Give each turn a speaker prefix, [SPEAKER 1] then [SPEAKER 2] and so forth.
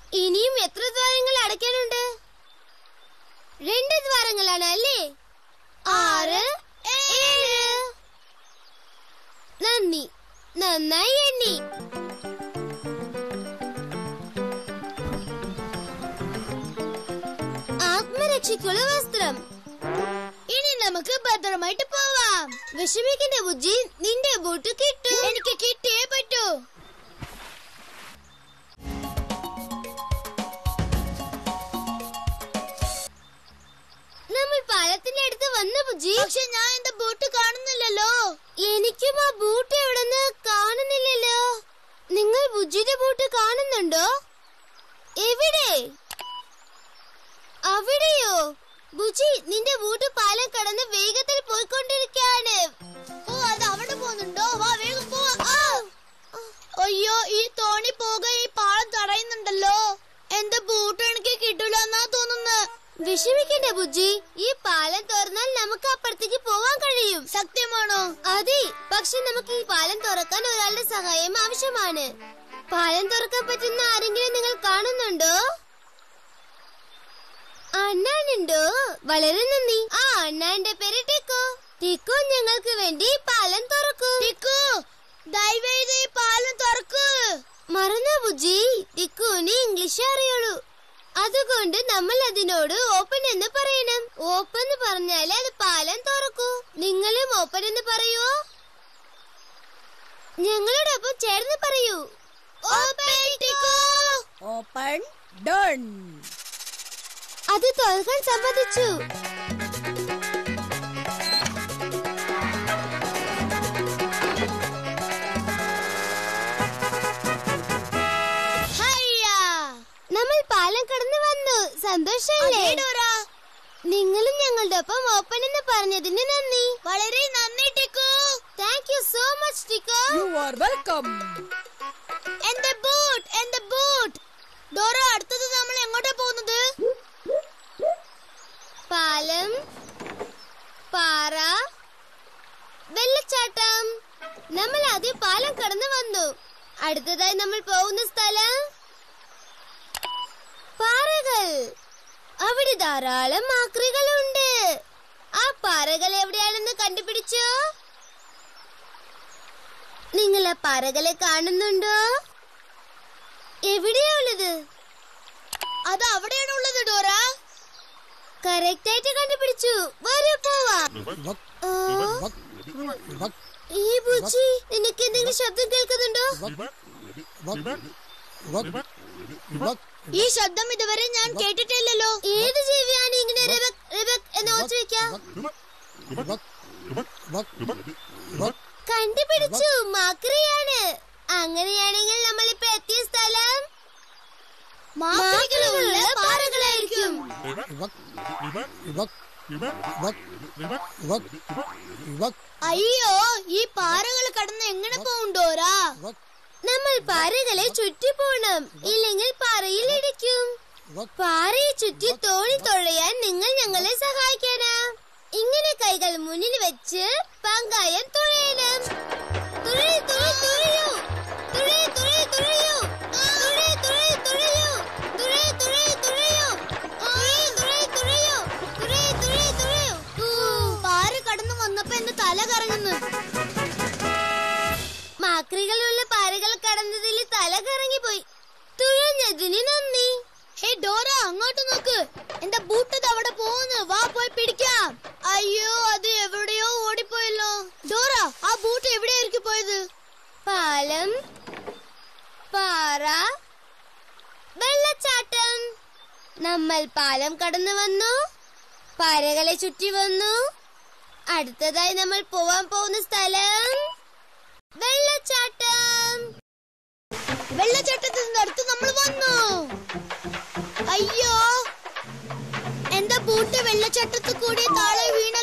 [SPEAKER 1] ഇനിയും എത്ര ദ്വാരങ്ങൾ അടയ്ക്കാനുണ്ട് രണ്ട് ദ്വാരങ്ങളാണ് അല്ലേ ആറ് ഏഴ് നന്ദി നന്നായി എണ്ണി ആത്മരക്ഷയ്ക്കുള്ള വസ്ത്രം ഇനി നമുക്ക് ഭദ്രമായിട്ട് പോവാം വിഷമിക്കണ്ട ബുജ്ജി നിന്റെ ബൂട്ട് കിട്ടും എനിക്ക് കിട്ടിയേ പറ്റൂ നമ്മൾ പാലത്തിന്റെ അടുത്ത് വന്നു ബുജ്ജി പക്ഷെ ഞാൻ എന്റെ ബൂട്ട് കാണുന്നില്ലല്ലോ എനിക്കും ആ ബൂട്ട് എവിടെന്ന് കാണുന്നില്ലല്ലോ നിങ്ങൾ ബുജ്ജിയുടെ ബൂട്ട് കാണുന്നുണ്ടോ എവിടെ അവിടെയോ ബുജി നിന്റെ ബൂട്ട് പാലം കടന്ന് വേഗത്തിൽ പോയിക്കൊണ്ടിരിക്കുകയാണ് ഓ അത് അവിടെ പോകുന്നുണ്ടോ വാ വേഗം പോവാ അയ്യോ ഈ തോണി പോക ഈ പാളം തടയുന്നുണ്ടല്ലോ എന്റെ ബൂട്ട് എനിക്ക് കിട്ടൂല എന്നാ തോന്നുന്നത് വിഷമിക്കണ്ട ബുജ്ജി ഈ പാലം തുറന്നാൽ നമുക്ക് അപ്പുറത്തേക്ക് പോവാൻ കഴിയും സത്യമാണോ അതെ പക്ഷെ നമുക്ക് ഈ പാലം തുറക്കാൻ ഒരാളുടെ സഹായം ആവശ്യമാണ് പാലം തുറക്കാൻ പറ്റുന്ന ആരെങ്കിലും നിങ്ങൾ കാണുന്നുണ്ടോ അണ്ണാനുണ്ടോ വളരെ നന്ദി ആ അണ്ണാന്റെ പേര് ടിക്കോ ടിക്കോ ഞങ്ങൾക്ക് വേണ്ടി പാലം തുറക്കൂ ടിക്കോ ദയവേത് ഈ പാലം തുറക്കൂ മറന്നു ബുജി ടിക്കുവിന് ഇംഗ്ലീഷ് അറിയുള്ളൂ അതുകൊണ്ട് നമ്മൾ അതിനോട് ഓപ്പൺ എന്ന് പറയണം ഓപ്പൺ എന്ന് പറഞ്ഞാൽ അത് പാലം തുറക്കൂ നിങ്ങളും ഓപ്പൺ എന്ന് പറയുവോ ഞങ്ങളോടൊപ്പം ചേർന്ന് പറയൂ ഓപ്പൺ ടിക്കോ
[SPEAKER 2] ഓപ്പൺ ഡൺ
[SPEAKER 1] അത് തുറക്കാൻ സമ്മതിച്ചു നമ്മൾ പാലം കടന്നു വന്നു സന്തോഷല്ലേ നിങ്ങളും ഞങ്ങളുടെ ഒപ്പം ഓപ്പൺ എന്ന് പറഞ്ഞതിന് നന്ദി വളരെ നന്ദി Tico thank you so much Tico
[SPEAKER 2] you are welcome
[SPEAKER 1] എന്റെ ബൂട്ട് എന്റെ ബൂട്ട് ഡോറ അടുത്തത് നമ്മൾ എങ്ങോട്ടാ പോകുന്നത് പാലം പാറ വെള്ളച്ചാട്ടം നമ്മൾ ആദ്യം പാലം കടന്നു വന്നു അടുത്തതായി നമ്മൾ പോകുന്ന സ്ഥലം പാറകൾ അവിടെ ധാരാളം ആക്രികളുണ്ട് ആ പാറകൾ എവിടെയാണെന്ന് കണ്ടുപിടിച്ചോ നിങ്ങൾ ആ പാറകളെ കാണുന്നുണ്ടോ എവിടെയാ ഉള്ളത് അത് അവിടെയാണ് ഉള്ളത് ഡോറ കറക്റ്റ് ആയിട്ട് കണ്ടുപിടിച്ചു വരൂ പോവാം ഓ, ഈ ബുച്ചി നിനക്ക് എന്തെങ്കിലും ശബ്ദം കേൾക്കുന്നുണ്ടോ ഈ ശബ്ദം ഇതുവരെ ഞാൻ കേട്ടിട്ടില്ലല്ലോ ഏത് ജീവിയാണ് ഇങ്ങനെ റിബക് റിബക് എന്ന് ഓർത്തിരിക്കാം കണ്ടുപിടിച്ചു മാക്രിയാണ് അങ്ങനെയാണെങ്കിൽ നമ്മൾ ഇപ്പൊ എത്തിയ സ്ഥലം മാക്രികളുള്ള പാറകളായിരിക്കും അയ്യോ ഈ പാറകൾ കടന്ന് എങ്ങനെ പോകും ഡോറാ നമ്മൾ പാറകളെ ചുറ്റി പോണം ഇല്ലെങ്കിൽ പാറയിൽ ഇടിക്കും പാറയെ ചുറ്റി തോണി തുഴയാൻ നിങ്ങൾ ഞങ്ങളെ സഹായിക്കാനാ ഇങ്ങനെ കൈകൾ മുന്നിൽ വെച്ച് പങ്കായം തുഴയണം തുഴി തുഴി തുഴയൂ തുഴി തുഴി തുഴയൂ തുഴി തുഴി തുഴയൂ തുഴി തുഴി തുഴയൂ തുഴി തുഴി തുഴയൂ തുഴി തുഴി തുഴയൂ പാറ കടന്നു വന്നപ്പോ എന്റെ തല കറങ്ങുന്നു മാക്രികളുള്ള പാറകൾ കടന്നതിൽ തല കറങ്ങിപ്പോയി തുഴഞ്ഞതിന് നന്ദി ഹേ ഡോറ അങ്ങോട്ട് നോക്ക് എന്റെ ബൂട്ട് അവിടെ പോകുന്നു വാ പോയി പിടിക്കാം അയ്യോ അത് എവിടെയോ ഓടിപ്പോയല്ലോ ഡോറ ആ ബൂട്ട് എവിടെയായിരിക്കും പോയത് പാലം പാറ വെള്ളച്ചാട്ടം നമ്മൾ പാലം കടന്നു വന്നു പാറകളെ ചുറ്റി വന്നു അടുത്തതായി നമ്മൾ പോവാൻ പോകുന്ന സ്ഥലം വെള്ളച്ചാട്ടം വെള്ളച്ചാട്ടത്തിൽ നിന്ന് അടുത്ത് നമ്മൾ വന്നു അയ്യോ എന്റെ ബൂട്ട് വെള്ളച്ചാട്ടത്തിൽ കൂടി താഴെ വീണ